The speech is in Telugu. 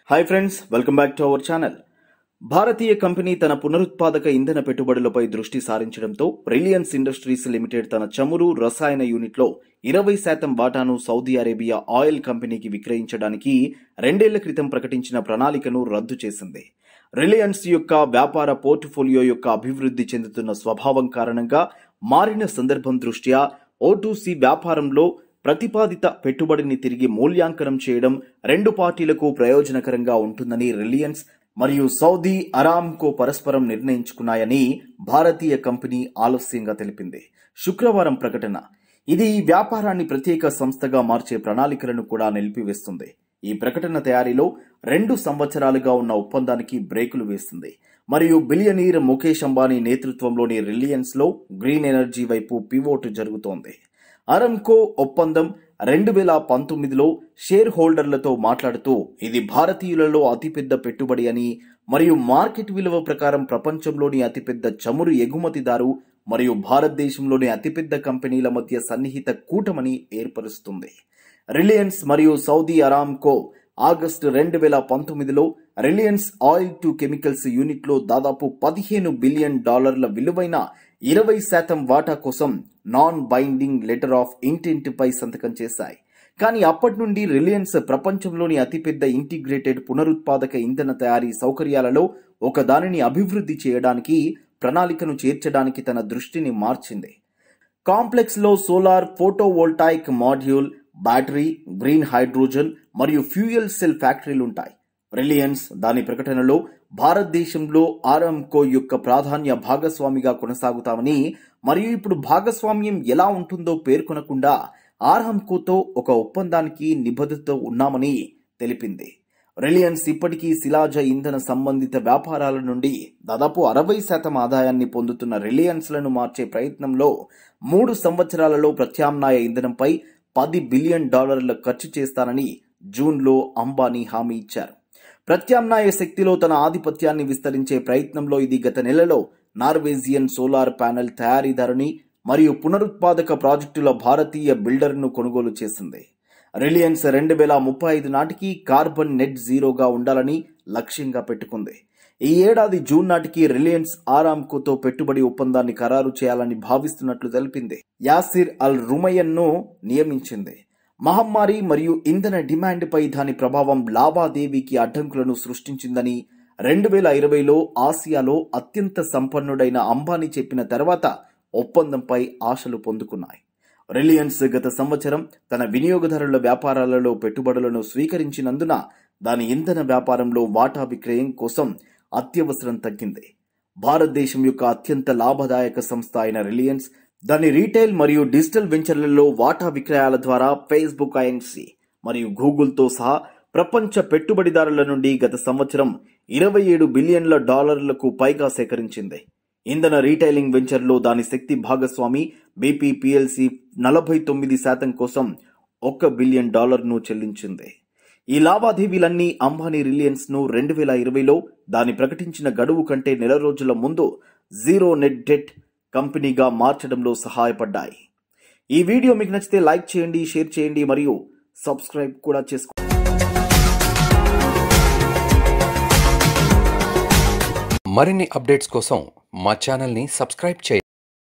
hi friends welcome back to our channel భారతీయ కంపెనీ తన పునరుత్పాదక ఇంధన పెట్టుబడులపై దృష్టి సారించడంతో రిలయన్స్ ఇండస్ట్రీస్ లిమిటెడ్ తన చమురు రసాయన యూనిట్లో ఇరవై శాతం వాటాను సౌదీ అరేబియా ఆయిల్ కంపెనీకి విక్రయించడానికి రెండేళ్ల క్రితం ప్రకటించిన ప్రణాళికను రద్దు చేసింది రిలయన్స్ యొక్క వ్యాపార పోర్ట్ఫోలియో యొక్క అభివృద్ధి చెందుతున్న స్వభావం కారణంగా మారిన సందర్భం దృష్ట్యా ఓటూసీ వ్యాపారంలో ప్రతిపాదిత పెట్టుబడిని తిరిగి మూల్యాంకనం చేయడం రెండు పార్టీలకు ప్రయోజనకరంగా ఉంటుందని రిలయన్స్ మరియు సౌదీ అరామ్కో పరస్పరం నిర్ణయించుకున్నాయని భారతీయ కంపెనీ ఆలస్యంగా తెలిపింది శుక్రవారం ప్రకటన ఇది ఈ వ్యాపారాన్ని ప్రత్యేక సంస్థగా మార్చే ప్రణాళికలను కూడా నిలిపివేస్తుంది ఈ ప్రకటన తయారీలో రెండు సంవత్సరాలుగా ఉన్న ఒప్పందానికి బ్రేకులు వేస్తుంది మరియు బిలియనీర్ ముఖేష్ అంబానీ నేతృత్వంలోని రిలయన్స్ లో గ్రీన్ ఎనర్జీ వైపు పివోట్ జరుగుతోంది అరంకో ఒప్పందం రెండు వేల పంతొమ్మిదిలో షేర్ హోల్డర్లతో మాట్లాడుతూ ఇది భారతీయులలో అతిపెద్ద పెట్టుబడి అని మరియు మార్కెట్ విలువ ప్రకారం ప్రపంచంలోని అతిపెద్ద చమురు ఎగుమతిదారు మరియు భారతదేశంలోని అతిపెద్ద కంపెనీల మధ్య సన్నిహిత కూటమని ఏర్పరుస్తుంది రిలయన్స్ మరియు సౌదీ అరామ్కో ఆగస్టు రెండు వేల పంతొమ్మిదిలో రిలయన్స్ ఆయిల్ టు కెమికల్స్ యూనిట్లో దాదాపు పదిహేను బిలియన్ డాలర్ల విలువైన ఇరవై శాతం వాటా కోసం non binding letter of intent పై సంతకం చేశాయి కానీ అప్పటి నుండి రిలయన్స్ ప్రపంచంలోని అతిపెద్ద ఇంటిగ్రేటెడ్ పునరుత్పాదక ఇంధన తయారీ సౌకర్యాలలో ఒక దానిని అభివృద్ధి చేయడానికి ప్రణాళికను చేర్చడానికి తన దృష్టిని మార్చింది కాంప్లెక్స్ లో solar photovoltaic module battery green hydrogen మరియు ఫ్యూయల్ సెల్ ఫ్యాక్టరీలుంటాయి రిలయన్స్ దాని ప్రకటనలో భారతదేశంలో ఆరామ్కో యొక్క ప్రాధాన్య భాగస్వామిగా కొనసాగుతామని మరియు ఇప్పుడు భాగస్వామ్యం ఎలా ఉంటుందో పేర్కొనకుండా ఆరామ్కోతో ఒక ఒప్పందానికి నిబద్ధత ఉన్నామని తెలిపింది రిలయన్స్ ఇప్పటికీ శిలాజ ఇంధన సంబంధిత వ్యాపారాల నుండి దాదాపు అరవై శాతం ఆదాయాన్ని పొందుతున్న రిలయన్స్లను మార్చే ప్రయత్నంలో మూడు సంవత్సరాలలో ప్రత్యామ్నాయ ఇంధనంపై పది బిలియన్ డాలర్ల ఖర్చు చేస్తానని జూన్లో అంబానీ హామీ ఇచ్చారు ప్రత్యామ్నాయ శక్తిలో తన ఆధిపత్యాన్ని విస్తరించే ప్రయత్నంలో ఇది గత నెలలో నార్వేజియన్ సోలార్ ప్యానెల్ తయారీదారుని మరియు పునరుత్పాదక ప్రాజెక్టుల భారతీయ బిల్డర్ను కొనుగోలు చేసింది రిలయన్స్ రెండు వేల ముప్పై ఐదు నాటికి కార్బన్ నెట్ జీరోగా ఉండాలని లక్ష్యంగా పెట్టుకుంది ఈ ఏడాది జూన్ నాటికి రిలయన్స్ ఆరామ్కోతో పెట్టుబడి ఒప్పందాన్ని ఖరారు చేయాలని భావిస్తున్నట్లు తెలిపింది యాసిర్ అల్ రుమయన్ను నియమించింది మహమ్మారి మరియు ఇంధన డిమాండ్పై దాని ప్రభావం లావాదేవీకి అడ్డంకులను సృష్టించిందని రెండు వేల ఇరవైలో ఆసియాలో అత్యంత సంపన్నుడైన అంబానీ చెప్పిన తర్వాత ఒప్పందంపై ఆశలు పొందుకున్నాయి రిలయన్స్ గత సంవత్సరం తన వినియోగదారుల వ్యాపారాలలో పెట్టుబడులను స్వీకరించినందున దాని ఇంధన వ్యాపారంలో వాటా విక్రయం కోసం అత్యవసరం తగ్గింది భారతదేశం యొక్క అత్యంత లాభదాయక సంస్థ అయిన రిలయన్స్ దాని రీటైల్ మరియు డిజిటల్ వెంచర్లలో వాటా విక్రయాల ద్వారా ఫేస్బుక్ ఐఎన్సి మరియు గూగుల్తో సహా ప్రపంచ పెట్టుబడిదారుల నుండి గత సంవత్సరం ఇరవై ఏడు బిలియన్ల డాలర్లకు పైగా సేకరించింది ఇంధన రీటైలింగ్ వెంచర్లో దాని శక్తి భాగస్వామి బీపీపీఎల్సీ నలభై తొమ్మిది శాతం కోసం ఒక్క బిలియన్ డాలర్ను చెల్లించింది ఈ లావాదేవీలన్నీ అంబానీ రిలయన్స్ ను రెండు వేల ఇరవైలో దాని ప్రకటించిన గడువు కంటే నెల రోజుల ముందు జీరో నెట్ డెట్ కంపెనీగా మార్చడంలో సహాయపడ్డాయి ఈ వీడియో మీకు నచ్చితే లైక్ చేయండి షేర్ చేయండి మరియు సబ్స్క్రైబ్ కూడా చేసుకోండి మరిన్ని అప్డేట్స్ కోసం మా ఛానల్ని సబ్స్క్రైబ్ చేయండి